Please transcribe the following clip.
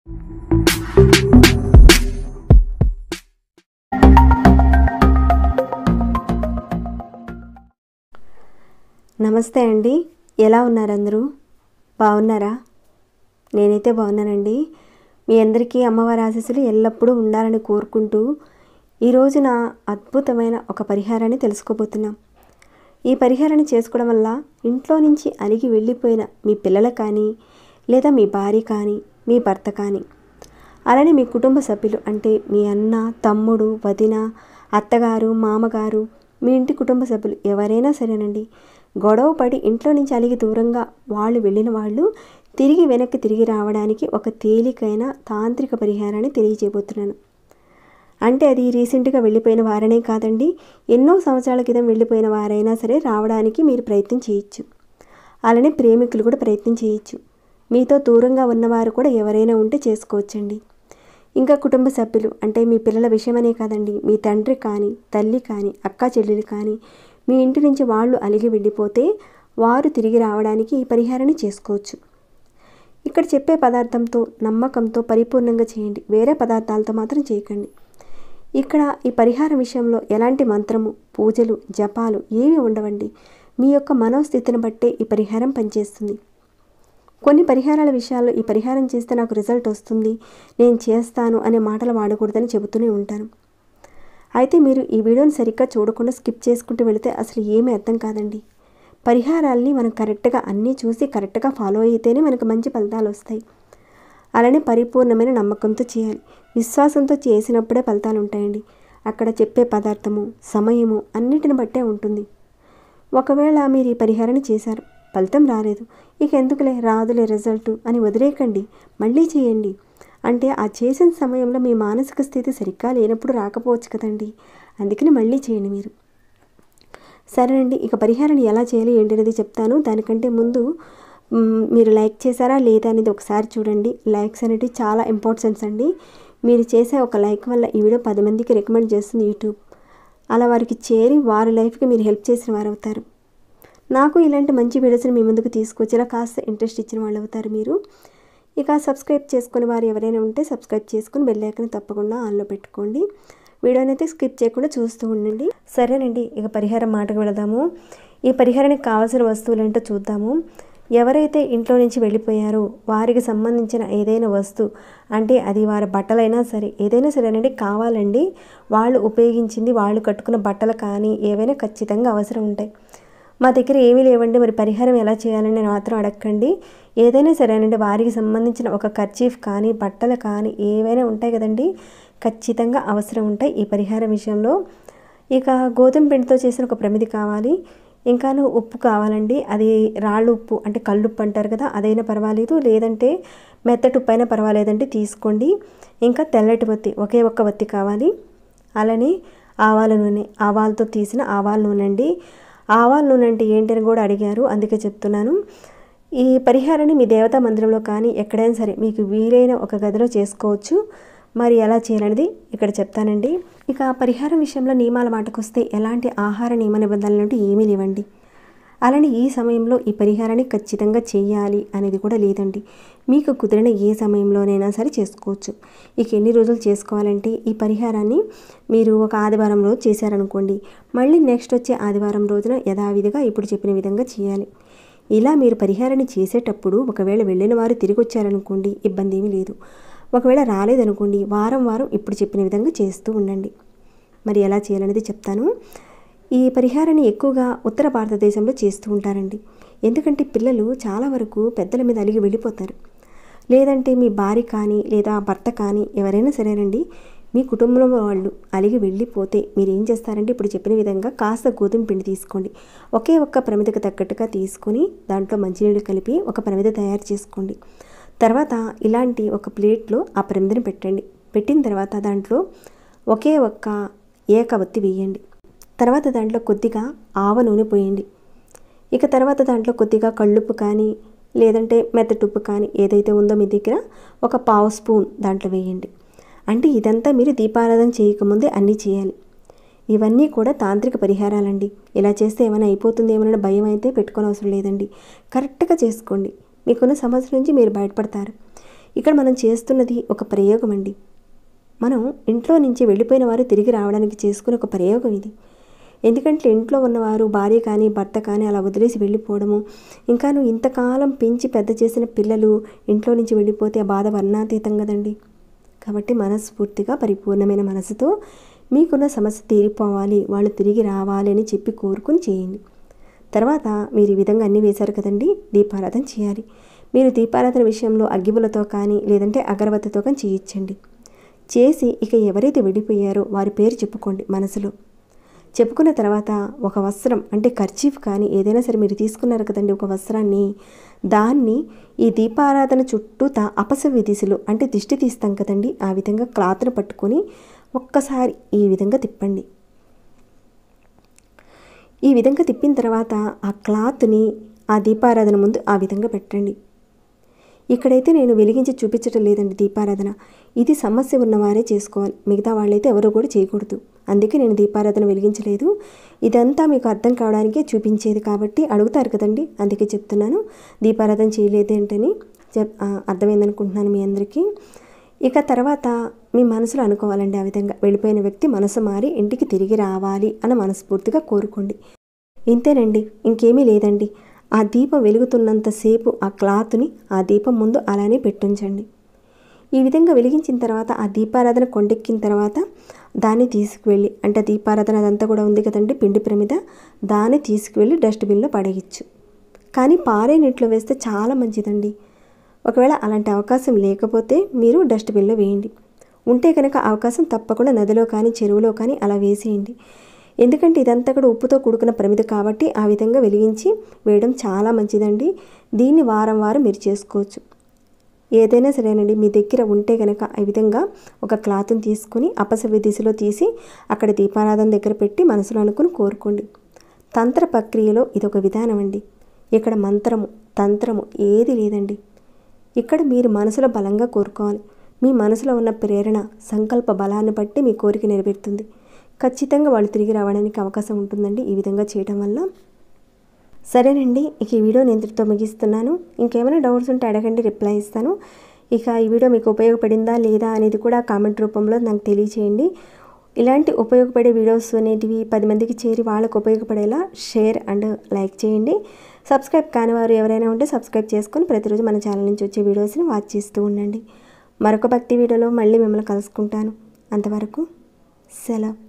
నమస్తే అండి ఎలా ఉన్నారు అందరూ బాగున్నారా నేనైతే బాగున్నానండి మీ అందరికీ అమ్మవారి ఆశీస్సులు ఎల్లప్పుడూ ఉండాలని కోరుకుంటూ ఈ రోజున అద్భుతమైన ఒక పరిహారాన్ని తెలుసుకోబోతున్నాం ఈ పరిహారాన్ని చేసుకోవడం వల్ల ఇంట్లో నుంచి అలిగి వెళ్ళిపోయిన మీ పిల్లలు కానీ లేదా మీ భార్య కానీ మీ భర్త కానీ అలానే మీ కుటుంబ సభ్యులు అంటే మీ అన్న తమ్ముడు వదిన అత్తగారు మామగారు మీ ఇంటి కుటుంబ సభ్యులు ఎవరైనా సరేనండి గొడవ పడి ఇంట్లో నుంచి అలిగి దూరంగా వాళ్ళు వెళ్ళిన వాళ్ళు తిరిగి వెనక్కి తిరిగి రావడానికి ఒక తేలికైన తాంత్రిక పరిహారాన్ని తెలియజేయబోతున్నాను అంటే అది రీసెంట్గా వెళ్ళిపోయిన వారనే కాదండి ఎన్నో సంవత్సరాల క్రితం వెళ్ళిపోయిన వారైనా సరే రావడానికి మీరు ప్రయత్నం చేయొచ్చు అలానే ప్రేమికులు కూడా ప్రయత్నం చేయొచ్చు మీతో దూరంగా ఉన్నవారు కూడా ఎవరైనా ఉంటే చేసుకోవచ్చండి ఇంకా కుటుంబ సభ్యులు అంటే మీ పిల్లల విషయమనే కాదండి మీ తండ్రి కానీ తల్లి కానీ అక్క చెల్లెలు కానీ మీ ఇంటి నుంచి వాళ్ళు అలిగి వెళ్ళిపోతే వారు తిరిగి రావడానికి ఈ పరిహారాన్ని చేసుకోవచ్చు ఇక్కడ చెప్పే పదార్థంతో నమ్మకంతో పరిపూర్ణంగా చేయండి వేరే పదార్థాలతో మాత్రం చేయకండి ఇక్కడ ఈ పరిహారం విషయంలో ఎలాంటి మంత్రము పూజలు జపాలు ఏమీ ఉండవండి మీ యొక్క మనోస్థితిని బట్టే ఈ పరిహారం పనిచేస్తుంది కొన్ని పరిహారాల విషయాల్లో ఈ పరిహారం చేస్తే నాకు రిజల్ట్ వస్తుంది నేను చేస్తాను అనే మాటలు వాడకూడదని చెబుతూనే ఉంటాను అయితే మీరు ఈ వీడియోని సరిగ్గా చూడకుండా స్కిప్ చేసుకుంటూ వెళితే అసలు ఏమీ అర్థం కాదండి పరిహారాల్ని మనం కరెక్ట్గా అన్నీ చూసి కరెక్ట్గా ఫాలో అయితేనే మనకు మంచి ఫలితాలు వస్తాయి అలానే పరిపూర్ణమైన నమ్మకంతో చేయాలి విశ్వాసంతో చేసినప్పుడే ఫలితాలు ఉంటాయండి అక్కడ చెప్పే పదార్థము సమయము అన్నిటిని బట్టే ఉంటుంది ఒకవేళ మీరు ఈ పరిహారాన్ని చేశారు ఫలితం రాలేదు ఇక ఎందుకులే రాదులే రిజల్ట్ అని వదిలేయకండి మళ్ళీ చేయండి అంటే ఆ చేసిన సమయంలో మీ మానసిక స్థితి సరిగ్గా లేనప్పుడు రాకపోవచ్చు కదండి అందుకని మళ్ళీ చేయండి మీరు సరేనండి ఇక పరిహారాన్ని ఎలా చేయాలి ఏంటనేది చెప్తాను దానికంటే ముందు మ్, మీరు లైక్ చేశారా లేదా అనేది ఒకసారి చూడండి లైక్స్ అనేవి చాలా ఇంపార్టెన్స్ అండి మీరు చేసే ఒక లైక్ వల్ల ఈ వీడియో పది మందికి రికమెండ్ చేస్తుంది యూట్యూబ్ అలా వారికి చేరి వారి లైఫ్కి మీరు హెల్ప్ చేసిన వారు అవుతారు నాకు ఇలాంటి మంచి వీడియోస్ని మీ ముందుకు తీసుకొచ్చేలా కాస్త ఇంట్రెస్ట్ ఇచ్చిన వాళ్ళు అవుతారు మీరు ఇక సబ్స్క్రైబ్ చేసుకుని వారు ఎవరైనా ఉంటే సబ్స్క్రైబ్ చేసుకుని బెల్ ఐకాన్ తప్పకుండా ఆన్లో పెట్టుకోండి వీడియోని అయితే స్కిప్ చేయకుండా చూస్తూ ఉండండి సరేనండి ఇక పరిహారం మాటకు వెళదాము ఈ పరిహారానికి కావాల్సిన వస్తువులు ఏంటో చూద్దాము ఎవరైతే ఇంట్లో నుంచి వెళ్ళిపోయారో వారికి సంబంధించిన ఏదైనా వస్తువు అంటే అది వారి బట్టలైనా సరే ఏదైనా సరేనండి కావాలండి వాళ్ళు ఉపయోగించింది వాళ్ళు కట్టుకున్న బట్టలు కానీ ఏవైనా ఖచ్చితంగా అవసరం ఉంటాయి మా దగ్గర ఏమీ లేవండి మరి పరిహారం ఎలా చేయాలని మాత్రం అడగండి ఏదైనా సరేనండి వారికి సంబంధించిన ఒక కర్చీఫ్ కానీ బట్టలు కానీ ఏవైనా ఉంటాయి కదండి ఖచ్చితంగా అవసరం ఉంటాయి ఈ పరిహారం విషయంలో ఇక గోధుమ పిండితో చేసిన ఒక ప్రమిది కావాలి ఇంకాను ఉప్పు కావాలండి అది రాళ్ళు ఉప్పు అంటే కల్లుప్పు అంటారు కదా అదైనా పర్వాలేదు లేదంటే మెత్తటి ఉప్పు అయినా పర్వాలేదండి తీసుకోండి ఇంకా తెల్లటి వత్తి ఒకే ఒక్క వత్తి కావాలి అలానే ఆవాల నూనె ఆవాలతో తీసిన ఆవాల నూనె అండి ఆవాల నూనె అంటే ఏంటని కూడా అడిగారు అందుకే చెప్తున్నాను ఈ పరిహారాన్ని మీ దేవతా మందిరంలో కానీ ఎక్కడైనా సరే మీకు వీలైన ఒక గదిలో చేసుకోవచ్చు మరి ఎలా చేయాలనేది ఇక్కడ చెప్తానండి ఇక పరిహారం విషయంలో నియమాల మాటకొస్తే ఎలాంటి ఆహార నియమ నిబంధనలు అంటూ ఏమీ లేవండి అలానే ఈ సమయంలో ఈ పరిహారాన్ని ఖచ్చితంగా చేయాలి అనేది కూడా లేదండి మీకు కుదిరిన ఏ సమయంలోనైనా సరే చేసుకోవచ్చు ఇక ఎన్ని రోజులు చేసుకోవాలంటే ఈ పరిహారాన్ని మీరు ఒక ఆదివారం రోజు చేశారనుకోండి మళ్ళీ నెక్స్ట్ వచ్చే ఆదివారం రోజున యథావిధిగా ఇప్పుడు చెప్పిన విధంగా చేయాలి ఇలా మీరు పరిహారాన్ని చేసేటప్పుడు ఒకవేళ వెళ్ళిన వారు తిరిగి వచ్చారనుకోండి ఇబ్బంది ఏమీ లేదు ఒకవేళ రాలేదనుకోండి వారం వారం ఇప్పుడు చెప్పిన విధంగా చేస్తూ ఉండండి మరి ఎలా చేయాలనేది చెప్తాను ఈ పరిహారాన్ని ఎక్కువగా ఉత్తర భారతదేశంలో చేస్తూ ఉంటారండి ఎందుకంటే పిల్లలు చాలా వరకు పెద్దల మీద అలిగి వెళ్ళిపోతారు లేదంటే మీ భార్య కానీ లేదా భర్త కానీ ఎవరైనా సరేనండి మీ కుటుంబంలో వాళ్ళు అలిగి వెళ్ళిపోతే మీరు ఏం చేస్తారంటే ఇప్పుడు చెప్పిన విధంగా కాస్త గోధుమ పిండి తీసుకోండి ఒకే ఒక్క ప్రమిదకు తగ్గట్టుగా తీసుకొని దాంట్లో మంచినీళ్ళు కలిపి ఒక ప్రమిద తయారు చేసుకోండి తర్వాత ఇలాంటి ఒక ప్లేట్లో ఆ ప్రమిదని పెట్టండి పెట్టిన తర్వాత దాంట్లో ఒకే ఒక్క ఏకవత్తి వేయండి తర్వాత దాంట్లో కొద్దిగా ఆవ నూనె పోయండి ఇక తర్వాత దాంట్లో కొద్దిగా కళ్ళుప్పు కానీ లేదంటే మెత్తటుప్పు కానీ ఏదైతే ఉందో మీ దగ్గర ఒక పావు స్పూన్ దాంట్లో వేయండి అంటే ఇదంతా మీరు దీపారాధన చేయకముందే అన్నీ చేయాలి ఇవన్నీ కూడా తాంత్రిక పరిహారాలండి ఇలా చేస్తే ఏమైనా అయిపోతుందేమోనని భయం అయితే పెట్టుకోని అవసరం లేదండి కరెక్ట్గా చేసుకోండి మీకున్న సమస్య నుంచి మీరు బయటపడతారు ఇక్కడ మనం చేస్తున్నది ఒక ప్రయోగం అండి మనం ఇంట్లో నుంచి వెళ్ళిపోయిన వారు తిరిగి రావడానికి చేసుకునే ఒక ప్రయోగం ఇది ఎందుకంటే ఇంట్లో ఉన్నవారు భార్య కానీ భర్త కానీ అలా వదిలేసి వెళ్ళిపోవడము ఇంకా నువ్వు ఇంతకాలం పెంచి పెద్ద చేసిన పిల్లలు ఇంట్లో నుంచి వెళ్ళిపోతే ఆ బాధ వర్ణాతీతం కదండి కాబట్టి మనస్ఫూర్తిగా పరిపూర్ణమైన మనసుతో మీకున్న సమస్య తీరిపోవాలి వాళ్ళు తిరిగి రావాలి అని చెప్పి కోరుకుని చేయండి తర్వాత మీరు ఈ విధంగా అన్నీ వేశారు కదండి దీపారాధన చేయాలి మీరు దీపారాధన విషయంలో అగ్గిపులతో కానీ లేదంటే అగరబత్తితో కానీ చేయించండి చేసి ఇక ఎవరైతే వెళ్ళిపోయారో వారి పేరు చెప్పుకోండి మనసులో చెప్పుకున్న తర్వాత ఒక వస్త్రం అంటే ఖర్చీఫ్ కానీ ఏదైనా సరే మీరు తీసుకున్నారు కదండి ఒక వస్త్రాన్ని దాన్ని ఈ దీపారాధన చుట్టూ తా అపసవ్య దిశలో అంటే దిష్టి తీస్తాం కదండి ఆ విధంగా క్లాత్ను పట్టుకొని ఒక్కసారి ఈ విధంగా తిప్పండి ఈ విధంగా తిప్పిన తర్వాత ఆ క్లాత్ని ఆ దీపారాధన ముందు ఆ విధంగా పెట్టండి ఇక్కడైతే నేను వెలిగించి చూపించటం లేదండి దీపారాధన ఇది సమస్య ఉన్నవారే చేసుకోవాలి మిగతా వాళ్ళైతే ఎవరు కూడా చేయకూడదు అందుకే నేను దీపారాధన వెలిగించలేదు ఇదంతా మీకు అర్థం కావడానికే చూపించేది కాబట్టి అడుగుతారు కదండి అందుకే చెప్తున్నాను దీపారాధన చేయలేదేంటని చెప్ ఆ, అర్థమైందనుకుంటున్నాను మీ అందరికీ ఇక తర్వాత మీ మనసులో అనుకోవాలండి ఆ విధంగా వెళ్ళిపోయిన వ్యక్తి మనసు మారి ఇంటికి తిరిగి రావాలి అని మనస్ఫూర్తిగా కోరుకోండి ఇంతేనండి ఇంకేమీ లేదండి ఆ దీపం వెలుగుతున్నంతసేపు ఆ క్లాత్ని ఆ దీపం ముందు అలానే పెట్టుంచండి ఈ విధంగా వెలిగించిన తర్వాత ఆ దీపారాధన కొండెక్కిన తర్వాత దాన్ని తీసుకువెళ్ళి అంటే ఆ దీపారాధన అదంతా కూడా ఉంది కదండి పిండి ప్రమిద దాన్ని తీసుకువెళ్ళి డస్ట్బిన్లో పడేయచ్చు కానీ పారే నీటిలో వేస్తే చాలా మంచిదండి ఒకవేళ అలాంటి అవకాశం లేకపోతే మీరు డస్ట్బిన్లో వేయండి ఉంటే కనుక అవకాశం తప్పకుండా నదిలో కానీ చెరువులో కానీ అలా వేసేయండి ఎందుకంటే ఇదంతా కూడా ఉప్పుతో కూడుకున్న ప్రమిద కాబట్టి ఆ విధంగా వెలిగించి వేయడం చాలా మంచిదండి దీన్ని వారం వారం మీరు చేసుకోవచ్చు ఏదైనా సరేనండి మీ దగ్గర ఉంటే కనుక ఈ విధంగా ఒక క్లాత్ని తీసుకుని అపసవ్య దిశలో తీసి అక్కడ దీపారాధన దగ్గర పెట్టి మనసులో అనుకుని కోరుకోండి తంత్ర ప్రక్రియలో ఇది ఒక విధానం అండి ఇక్కడ మంత్రము తంత్రము ఏది లేదండి ఇక్కడ మీరు మనసులో బలంగా కోరుకోవాలి మీ మనసులో ఉన్న ప్రేరణ సంకల్ప బలాన్ని బట్టి మీ కోరిక నెరవేరుతుంది ఖచ్చితంగా వాళ్ళు తిరిగి రావడానికి అవకాశం ఉంటుందండి ఈ విధంగా చేయడం వల్ల సరేనండి ఇక ఈ వీడియో నేను ఇంతటితో ముగిస్తున్నాను ఇంకేమైనా డౌట్స్ ఉంటే అడగండి రిప్లై ఇస్తాను ఇక ఈ వీడియో మీకు ఉపయోగపడిందా లేదా అనేది కూడా కామెంట్ రూపంలో నాకు తెలియచేయండి ఇలాంటి ఉపయోగపడే వీడియోస్ అనేటివి పది మందికి చేరి వాళ్ళకు ఉపయోగపడేలా షేర్ అండ్ లైక్ చేయండి సబ్స్క్రైబ్ కాని వారు ఎవరైనా ఉంటే సబ్స్క్రైబ్ చేసుకొని ప్రతిరోజు మన ఛానల్ నుంచి వచ్చే వీడియోస్ని వాచ్ చేస్తూ ఉండండి మరొక భక్తి వీడియోలో మళ్ళీ మిమ్మల్ని కలుసుకుంటాను అంతవరకు సెలవు